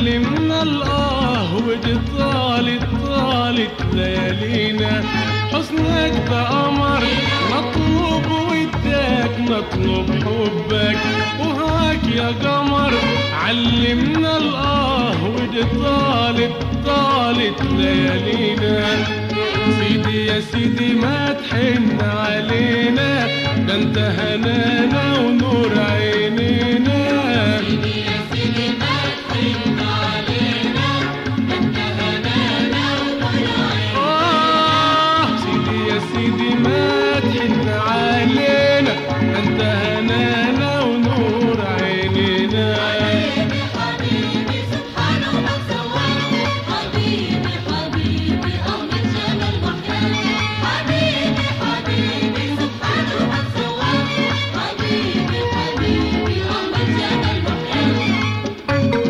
علمنا الآه ودي طالت طالت ليالينا حسنك ده قمر مطلوب وداك مطلوب حبك وهاك يا قمر علمنا الآه ودي طالت طالت ليالينا سيدي يا سيدي ما تحن علينا ده انت هنانا ونور عينينا آه سيدي يا سيدي ما تحن علينا ده انت هنانا ونور عينينا حبيبي سبحانه ما سواه حبيبي حبيبي أمر جمال وحياه حبيبي حبيبي سبحانه ما سواه حبيبي حبيبي أمر جمال وحياه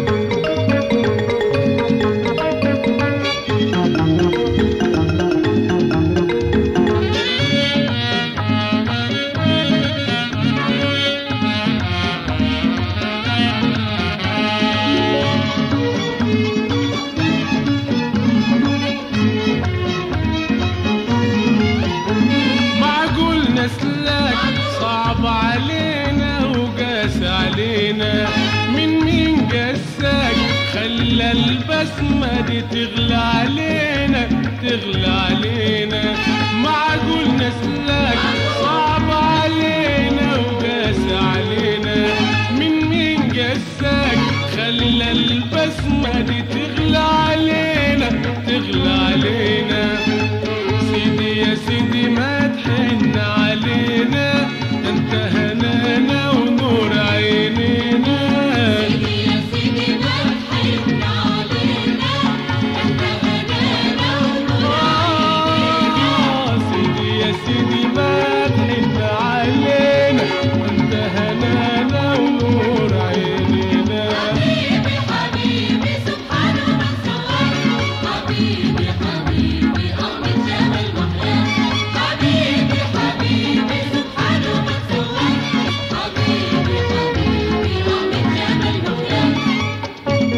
معقول نسلك صعب علينا وقاس علينا من مين قاساك خلى البسمة دي تغلى علينا تغلى علينا معقول نسلك صعب علينا وقاس علينا من مين قاساك خلى البسمة دي تغلى علينا تغلى علينا سيدي يا سيدي ما تحن علينا ده انت هنانا ونور عينينا يا سيدي ما تحن علينا أنت هنانا ونور آه، سيدي يا سيدي ما تحن علينا ده انت هنانا ونور عينينا حبيبي حبيبي سبحانه ما سواه حبيبي حبيبي أمر جمال وحياه حبيبي حبيبي سبحانه ما سواه حبيبي حبيبي أمر جمال وحياه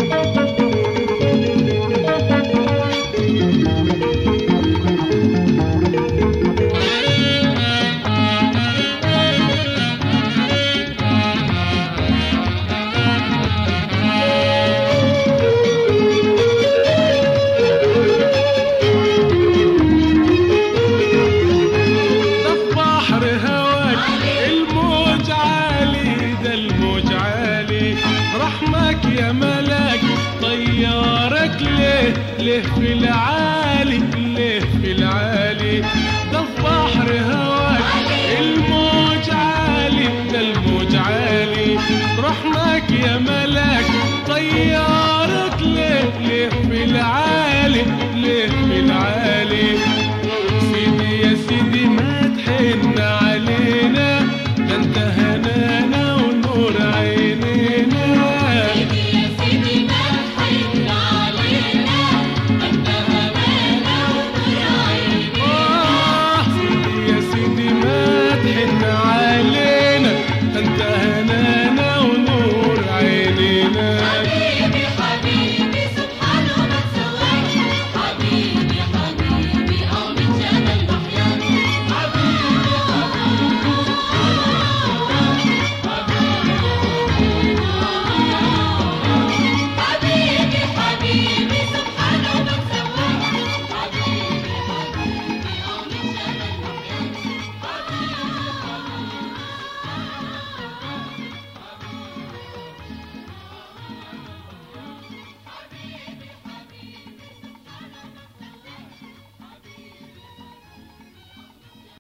ده في بحر هواك الموج عالي ده الموج عالي رحمك يا ملاك طيارك ليه ليه في العالي ليه في العالي ده في بحر هواك الموج عالي ده الموج عالي رحمك يا ملاك طيارك ليه ليه في العالي ليه في